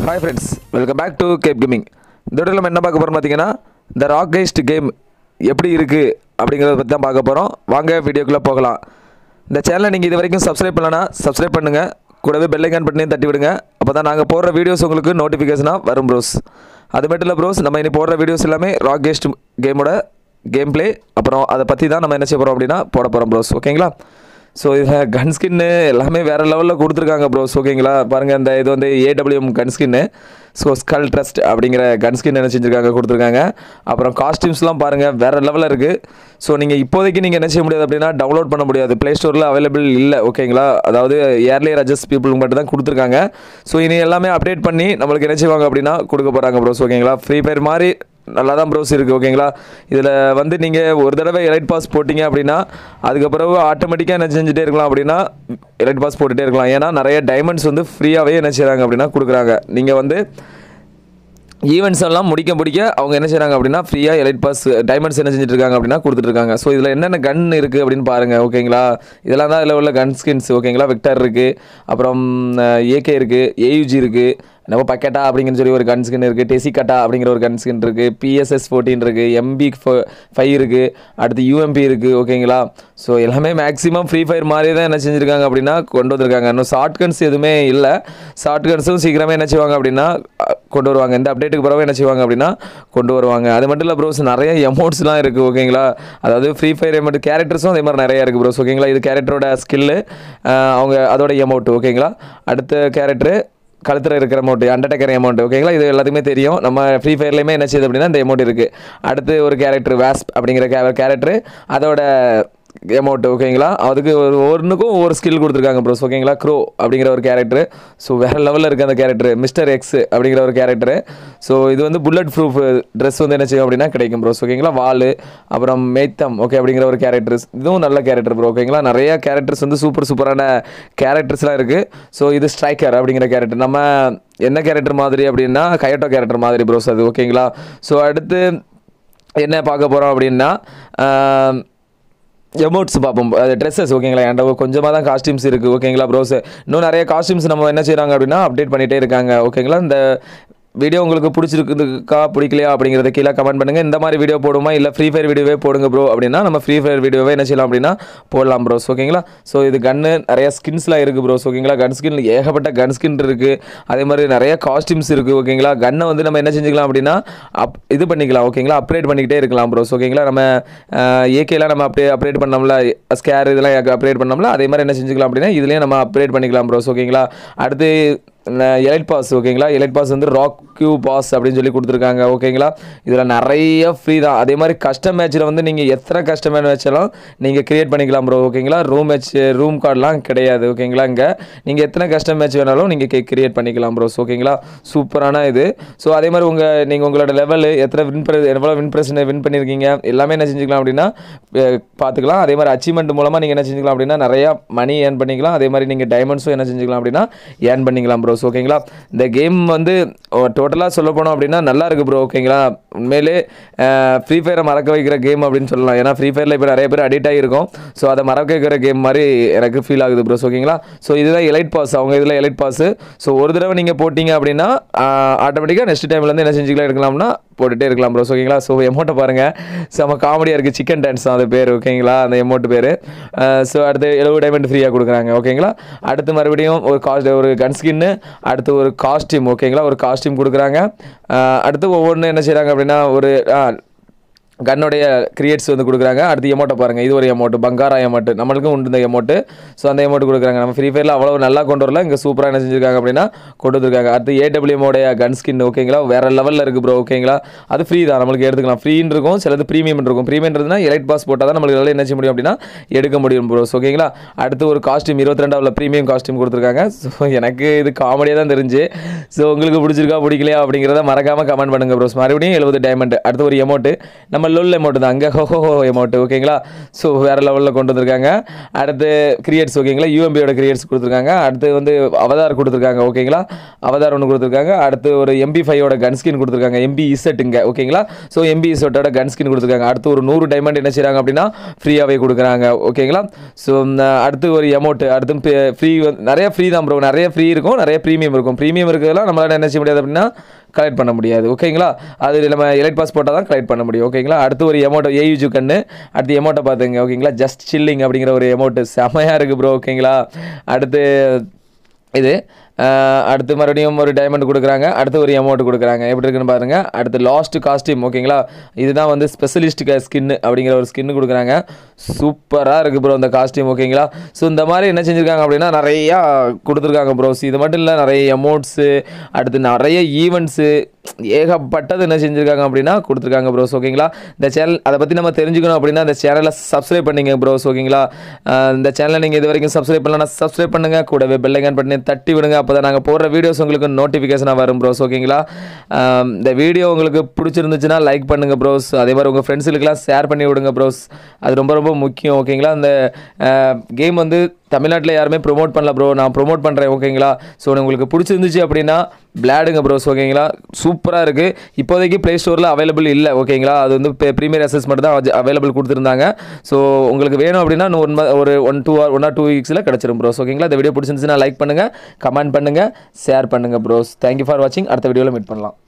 hi friends welcome back to cap gaming இந்த வீடியோவில் நம்ம என்ன பார்க்க போகிறோம் பார்த்தீங்கன்னா இந்த ராக் கைஸ்ட் கேம் எப்படி இருக்குது அப்படிங்கிறத பற்றி தான் பார்க்க போகிறோம் வாங்க வீடியோக்குள்ளே போகலாம் இந்த சேனலை நீங்கள் இது வரைக்கும் சப்ஸ்கிரைப் பண்ணலன்னா சப்ஸ்கிரைப் பண்ணுங்கள் கூடவே பெல் ஐக்கான் பட்டனையும் தட்டி விடுங்க அப்போ தான் நாங்கள் போடுற வீடியோஸ் உங்களுக்கு நோட்டிஃபிகேஷனாக வரும் ப்ரோஸ் அது மட்டும் இல்லை ப்ரோஸ் நம்ம இனி போடுற வீடியோஸ் எல்லாமே ராக் கைஸ்ட் கேமோட கேம் ப்ளே அப்புறம் அதை பற்றி தான் நம்ம என்ன செய்ய போகிறோம் அப்படின்னா போட போகிறோம் ப்ரோஸ் ஓகேங்களா ஸோ இதில் கன் ஸ்கின்னு எல்லாமே வேறு லெவலில் கொடுத்துருக்காங்க ப்ரோஸ் ஓகேங்களா பாருங்கள் இந்த இது வந்து ஏடபிள்யூஎம் கன் ஸ்கின்னு ஸோ ஸ்கல் ட்ரஸ்ட் அப்படிங்கிற கன் ஸ்கின் என்ன செஞ்சுருக்காங்க கொடுத்துருக்காங்க அப்புறம் காஸ்டியூம்ஸ்லாம் பாருங்கள் வேறு லெவலில் இருக்குது ஸோ நீங்கள் இப்போதைக்கு நீங்கள் என்ன செய்ய முடியாது அப்படின்னா டவுன்லோட் பண்ண முடியாது ப்ளே ஸ்டோரில் அவைலபிள் இல்லை ஓகேங்களா அதாவது ஏர்லியர் அட்ஜஸ்ட் பீப்புளுக்கு மட்டும் தான் கொடுத்துருக்காங்க ஸோ இனி எல்லாமே அப்டேட் பண்ணி நம்மளுக்கு என்ன செய்வாங்க அப்படின்னா கொடுக்க போகிறாங்க ப்ரோஸ் ஓகேங்களா ஃப்ரீ ஃபயர் மாதிரி நல்லா தான் ப்ரோஸ் இருக்குது ஓகேங்களா இதில் வந்து நீங்கள் ஒரு தடவை எலைட் பாஸ் போட்டிங்க அப்படின்னா அதுக்கப்புறம் ஆட்டோமேட்டிக்காக என்ன செஞ்சுட்டே இருக்கலாம் அப்படின்னா எலைட் பாஸ் போட்டுகிட்டே இருக்கலாம் ஏன்னா நிறைய டைமண்ட்ஸ் வந்து ஃப்ரீயாகவே என்ன செய்கிறாங்க அப்படின்னா கொடுக்குறாங்க நீங்கள் வந்து ஈவெண்ட்ஸ் எல்லாம் முடிக்க முடிக்க அவங்க என்ன செய்கிறாங்க அப்படின்னா ஃப்ரீயாக எலைட் பாஸ் டைமண்ட்ஸ் என்ன செஞ்சுட்டு இருக்காங்க அப்படின்னா கொடுத்துட்டு இருக்காங்க ஸோ இதில் என்னென்ன கன் இருக்குது அப்படின்னு பாருங்கள் ஓகேங்களா இதெல்லாம் தான் இதில் உள்ள கன் ஸ்கின்ஸ் ஓகேங்களா விக்டர் இருக்குது அப்புறம் ஏகே இருக்குது ஏயுஜி இருக்குது நம்ம பக்கெட்டா அப்படிங்கிற சொல்லி ஒரு கன் ஸ்கின் இருக்குது டெசிகட்டா அப்படிங்கிற ஒரு கன் ஸ்கின் இருக்குது பிஎஸ்எஸ் ஃபோர்டீன் இருக்குது எம்பி ஃபைவ் இருக்குது அடுத்து யூஎம்பி இருக்குது ஓகேங்களா ஸோ எல்லாமே மேக்ஸிமம் ஃப்ரீ ஃபயர் மாதிரி தான் என்ன செஞ்சுருக்காங்க அப்படின்னா கொண்டு வந்திருக்காங்க இன்னும் ஷார்ட் கன்ஸ் எதுவுமே இல்லை ஷார்ட் கன்ஸும் சீக்கிரமே என்ன செய்வாங்க அப்படின்னா அஹ், கொண்டு வருவாங்க இந்த அப்டேட்டுக்கு பிறகு என்ன செய்வாங்க அப்படின்னா கொண்டு வருவாங்க அது மட்டும் இல்லை ப்ரோஸ் நிறைய எமௌண்ட்ஸ்லாம் இருக்குது ஓகேங்களா அதாவது ஃப்ரீ ஃபயர் எமௌண்ட் கேரக்டர்ஸும் அதே மாதிரி நிறையா இருக்குது ப்ரோஸ் ஓகேங்களா இது கேரக்டரோட ஸ்கில்லு அவங்க அதோட எமௌண்ட் ஓகேங்களா அடுத்த கேரக்டரு கழுத்தில் இருக்கிற அமௌண்ட் அண்டர்டேக்கர் அமௌண்ட் ஓகேங்களா இது எல்லாத்துக்குமே தெரியும் நம்ம ஃப்ரீ ஃபயர்லேயுமே என்ன செய்யுது அப்படின்னா இந்த அமௌண்ட் இருக்குது அடுத்து ஒரு கேரக்டர் வேஸ்ப் அப்படிங்கிற கே கேரக்டர் அதோட அமௌண்ட் ஓகேங்களா அதுக்கு ஒரு ஒன்றுக்கும் ஒவ்வொரு ஸ்கில் கொடுத்துருக்காங்க ப்ரோஸ் ஓகேங்களா க்ரோ அப்படிங்கிற ஒரு கேரக்டர் ஸோ வேறு லெவலில் இருக்குது அந்த கேரக்டர் மிஸ்டர் எக்ஸ் அப்படிங்கிற ஒரு கேரக்டர் ஸோ இது வந்து புல்லட் ப்ரூஃப் ட்ரெஸ் வந்து என்ன செய்யும் அப்படின்னா கிடைக்கும் ப்ரோஸ் ஓகேங்களா வால் அப்புறம் மேத்தம் ஓகே அப்படிங்கிற ஒரு கேரக்டர்ஸ் இதுவும் நல்ல கேரக்டர் ப்ரோ ஓகேங்களா நிறைய கேரக்டர்ஸ் வந்து சூப்பர் சூப்பரான கேரக்டர்ஸ்லாம் இருக்குது ஸோ இது ஸ்ட்ரைக்கர் அப்படிங்கிற கேரக்டர் நம்ம என்ன கேரக்டர் மாதிரி அப்படின்னா கயட்டோ கேரக்டர் மாதிரி ப்ரோஸ் அது ஓகேங்களா ஸோ அடுத்து என்ன பார்க்க போகிறோம் அப்படின்னா ஆம், எமௌண்ட்ஸ் பார்ப்போம் அது ட்ரெஸ்ஸஸ் ஓகேங்களா என்கிட்ட கொஞ்சமாக தான் காஸ்டியூம்ஸ் இருக்குது ஓகேங்களா ப்ரோஸ் இன்னும் நிறைய காஸ்டியூம்ஸ் நம்ம என்ன செய்கிறாங்க அப்படின்னா அப்டேட் பண்ணிகிட்டே இருக்காங்க ஓகேங்களா இந்த வீடியோ உங்களுக்கு பிடிச்சிருக்குதுக்கா பிடிக்கலையா அப்படிங்கிறத கீழே கமெண்ட் பண்ணுங்கள் இந்த மாதிரி வீடியோ போடுமா இல்லை ஃப்ரீ ஃபயர் வீடியோவே போடுங்க ப்ரோ அப்படின்னா நம்ம ஃப்ரீ ஃபயர் வீடியோவே என்ன செய்யலாம் அப்படின்னா போடலாம் ப்ரோஸ் ஓகேங்களா ஸோ இது கன்று நிறைய ஸ்கின்ஸ்லாம் இருக்குது ப்ரோஸ் ஓகேங்களா கன் ஸ்கின் ஏகப்பட்ட கன் ஸ்கின் இருக்குது அதே மாதிரி நிறைய காஸ்டியூம்ஸ் இருக்குது ஓகேங்களா கன்னை வந்து நம்ம என்ன செஞ்சுக்கலாம் அப்படின்னா அப் இது பண்ணிக்கலாம் ஓகேங்களா அப்கிரேட் பண்ணிக்கிட்டே இருக்கலாம் ப்ரோஸ் ஓகேங்களா நம்ம ஏகேலாம் நம்ம அப்படியே அப்கிரேட் பண்ணோம்ல ஸ்கேர் இதெல்லாம் அப்கிரேட் பண்ணோம்ல அதே மாதிரி என்ன செஞ்சுக்கலாம் அப்படின்னா இதுலேயும் நம்ம அப்கிரேட் பண்ணிக்கலாம் ப்ரோஸ் ஓகேங்களா அடுத்து எலைட் பாஸ் ஓகேங்களா எலைட் பாஸ் வந்து ராக் கியூ பாஸ் அப்படின்னு சொல்லி கொடுத்துருக்காங்க ஓகேங்களா இதில் நிறைய ஃப்ரீ தான் அதே மாதிரி கஸ்டம் மேட்ச்சில் வந்து நீங்கள் எத்தனை கஸ்டம் மேட்ச்சாலும் நீங்கள் கிரியேட் பண்ணிக்கலாம் ப்ரோ ஓகேங்களா ரூம் மேட்ச் ரூம் கார்டெலாம் கிடையாது ஓகேங்களா இங்கே நீங்கள் எத்தனை கஸ்டம் மேட்ச் வேணாலும் நீங்கள் கிரியேட் பண்ணிக்கலாம் ப்ரோஸ் ஓகேங்களா சூப்பரான இது ஸோ அதே மாதிரி உங்கள் நீங்கள் உங்களோட லெவல் எத்தனை வின் எவ்வளோ வின் பிரச்சனை வின் பண்ணியிருக்கீங்க எல்லாமே என்ன செஞ்சுக்கலாம் அப்படின்னா அஹ், பார்த்துக்கலாம் அதே மாதிரி அச்சீவ்மெண்ட் மூலமாக நீங்கள் என்ன செஞ்சுக்கலாம் அப்படின்னா நிறையா மணி ஏர்ன் பண்ணிக்கலாம் அதே மாதிரி நீங்கள் டைமண்ட்ஸும் என்ன செஞ்சுக்கலாம் அப்படின்னா ஏர்ன் பண்ணிக்கலாம் ப்ரோஸ் ஓகேங்களா இந்த கேம் வந்து டோட்டலாக சொல்ல போனோம் அப்படின்னா நல்லா இருக்கு ப்ரோ ஓகேங்களா உண்மையிலே ஃப்ரீ ஃபயரை மறக்க வைக்கிற கேம் அப்படின்னு சொல்லலாம் ஏன்னா ஃப்ரீ ஃபயரில் இப்போ நிறைய பேர் அடிக்ட் ஆகிருக்கும் ஸோ அதை மறக்க வைக்கிற கேம் மாதிரி எனக்கு ஃபீல் ஆகுது ப்ரோஸ் ஓகேங்களா ஸோ இதுதான் எலைட் பாஸ் அவங்க இதில் எலைட் பாஸ் ஸோ ஒரு தடவை நீங்கள் போட்டிங்க அப்படின்னா ஆட்டோமேட்டிக்காக நெக்ஸ்ட் டைம்லேருந்து என்ன செஞ்சுக்கலாம் எடுக்கலாம்னா போட்டுகிட்டே இருக்கலாம் ப்ரோஸ் ஓகேங்களா ஸோ எமௌண்ட்டை பாருங்கள் செம்ம காமெடியாக இருக்குது சிக்கன் டான்ஸ் தான் அது பேர் ஓகேங்களா அந்த எமௌண்ட் பேர் ஸோ அடுத்து எழுபது டைமண்ட் ஃப்ரீயாக கொடுக்குறாங்க ஓகேங்களா அடுத்து மறுபடியும் ஒரு காஸ்ட் ஒரு கன் ஸ்கின்னு அடுத்து ஒரு காஸ்டியூம் ஓகேங்களா ஒரு காஸ்டியூம் கொடுக்குறாங்க அஹ் அடுத்து ஒவ்வொன்று என்ன செய்கிறாங்க அப்படின்னா ஒரு கன்னுடைய கிரியேட்ஸ் வந்து கொடுக்குறாங்க அடுத்து எமௌண்ட்டை பாருங்கள் இது ஒரு எமௌண்ட் பங்காரா எமௌண்ட் நம்மளுக்கும் உண்டு இந்த எமௌண்ட் ஸோ அந்த எமௌண்ட் கொடுக்குறாங்க நம்ம ஃப்ரீ ஃபயரில் அவ்வளோ நல்லா கொண்டு வரல இங்கே சூப்பராக என்ன செஞ்சிருக்காங்க அப்படின்னா கொண்டு வந்திருக்காங்க அடுத்து ஏடபிள்யூமோடைய கன் ஸ்கின் ஓகேங்களா வேறு லெவலில் இருக்குது ப்ரோ ஓகேங்களா அது ஃப்ரீ தான் நம்மளுக்கு எடுத்துக்கலாம் ஃப்ரீன்னு இருக்கும் சிலது ப்ரீமியம் இருக்கும் ப்ரீமியம்ன்றதுனா எலைட் பாஸ் போட்டால் தான் நம்மளுக்கு என்ன செய்ய முடியும் அப்படின்னா எடுக்க முடியும் ப்ரோஸ் ஓகேங்களா அடுத்து ஒரு காஸ்டியூம் இருபத்தி ரெண்டாவில் ப்ரீமியம் காஸ்டியூம் கொடுத்துருக்காங்க ஸோ எனக்கு இது காமெடியாக தான் தெரிஞ்சு ஸோ உங்களுக்கு பிடிச்சிருக்கா பிடிக்கலையா அப்படிங்கிறத மறக்காமல் கமெண்ட் பண்ணுங்க ப்ரோஸ் மறுபடியும் எழுபது டைமண்ட் அடுத்து ஒரு எமௌண்ட் நம்ம நம்ம லொல் எமௌண்ட் தான் அங்கே ஹோஹோ எமௌண்ட் ஓகேங்களா ஸோ வேறு லெவலில் கொண்டு வந்திருக்காங்க அடுத்து கிரியேட்ஸ் ஓகேங்களா யூஎம்பியோட கிரியேட்ஸ் கொடுத்துருக்காங்க அடுத்து வந்து அவதார் கொடுத்துருக்காங்க ஓகேங்களா அவதார் ஒன்று கொடுத்துருக்காங்க அடுத்து ஒரு எம்பி ஃபைவோட கன் ஸ்கின் கொடுத்துருக்காங்க எம்பி இசட்டுங்க ஓகேங்களா ஸோ எம்பி இசட்டோட கன் ஸ்கின் கொடுத்துருக்காங்க அடுத்து ஒரு நூறு டைமண்ட் என்ன செய்கிறாங்க அப்படின்னா ஃப்ரீயாகவே கொடுக்குறாங்க ஓகேங்களா ஸோ அடுத்து ஒரு எமௌண்ட் அடுத்து ஃப்ரீ நிறைய ஃப்ரீ தான் ப்ரோ நிறைய ஃப்ரீ இருக்கும் நிறைய ப்ரீமியம் இருக்கும் ப்ரீமியம் இருக்கிறதெல்லாம் நம்மளால என்ன செய்ய முடியாது அப்படின்னா கலெக்ட் பண்ண முடியாது ஓகேங்களா அது நம்ம எலைட் பாஸ் போட்டால் தான் கலெக்ட் பண்ண முடியும் ஓகேங்களா அடுத்து ஒரு எமௌண்ட் ஏயூஜு கண்ணு அடுத்து எமௌண்ட்டை பார்த்துங்க ஓகேங்களா ஜஸ்ட் சில்லிங் அப்படிங்கிற ஒரு எமௌண்ட் செமையாக இருக்குது ப்ரோ ஓகேங்களா அடுத்து இது அஹ், அடுத்து மறுபடியும் ஒரு டைமண்ட் கொடுக்குறாங்க அடுத்து ஒரு அமௌண்ட் கொடுக்குறாங்க எப்படி இருக்குன்னு பாருங்க அடுத்து லாஸ்ட் காஸ்டியூம் ஓகேங்களா இதுதான் வந்து ஸ்பெஷலிஸ்ட் ஸ்கின் அப்படிங்கிற ஒரு ஸ்கின் கொடுக்குறாங்க சூப்பராக இருக்குது ப்ரோ இந்த காஸ்டியூம் ஓகேங்களா ஸோ இந்த மாதிரி என்ன செஞ்சுருக்காங்க அப்படின்னா நிறையா கொடுத்துருக்காங்க ப்ரோஸ் இது மட்டும் இல்லை நிறைய அமௌண்ட்ஸு அடுத்து நிறைய ஈவெண்ட்ஸு ஏகப்பட்டது என்ன செஞ்சுருக்காங்க அப்படின்னா கொடுத்துருக்காங்க ப்ரோஸ் ஓகேங்களா இந்த சேனல் அதை பற்றி நம்ம தெரிஞ்சுக்கணும் அப்படின்னா இந்த சேனலை சப்ஸ்கிரைப் பண்ணிங்க ப்ரோஸ் ஓகேங்களா அஹ் இந்த சேனலை நீங்கள் இது வரைக்கும் சப்ஸ்கிரைப் பண்ணலன்னா சப்ஸ்கிரைப் பண்ணுங்கள் கூடவே பெல்லைக்கான் பண்ணி தட்டி விடுங்க அப்போ தான் நாங்கள் போடுற வீடியோஸ் உங்களுக்கு நோட்டிஃபிகேஷனாக வரும் ப்ரோஸ் ஓகேங்களா அஹ் இந்த வீடியோ உங்களுக்கு பிடிச்சிருந்துச்சுன்னா லைக் பண்ணுங்கள் ப்ரோஸ் அதே மாதிரி உங்கள் ஃப்ரெண்ட்ஸுக்கெல்லாம் ஷேர் பண்ணி விடுங்க ப்ரோஸ் அது ரொம்ப ரொம்ப முக்கியம் ஓகேங்களா அந்த கேம் வந்து தமிழ்நாட்டில் யாருமே ப்ரோமோட் பண்ணல ப்ரோ நான் ப்ரோமோட் பண்ணுறேன் ஓகேங்களா ஸோ உங்களுக்கு பிடிச்சிருந்துச்சு அப்படின்னா விளையாடுங்க ப்ரோஸ் ஓகேங்களா சூப்பராக இருக்குது இப்போதைக்கு ப்ளே ஸ்டோரில் அவைலபிள் இல்லை ஓகேங்களா அது வந்து ப்ரீமியர் அசஸ் மட்டும் தான் அவைலபிள் கொடுத்துருந்தாங்க ஸோ உங்களுக்கு வேணும் அப்படின்னா இன்னும் ஒன் ம- ஒரு one two one or two வீக்ஸில் கிடச்சிரும் ப்ரோஸ் ஓகேங்களா இந்த வீடியோ பிடிச்சிருந்துச்சுன்னா லைக் பண்ணுங்கள் கமெண்ட் பண்ணுங்கள் ஷேர் பண்ணுங்கள் ப்ரோஸ் தேங்க்யூ ஃபார் வாட்சிங் அடுத்த வீடியோவில் மீட் பண்ணலாம்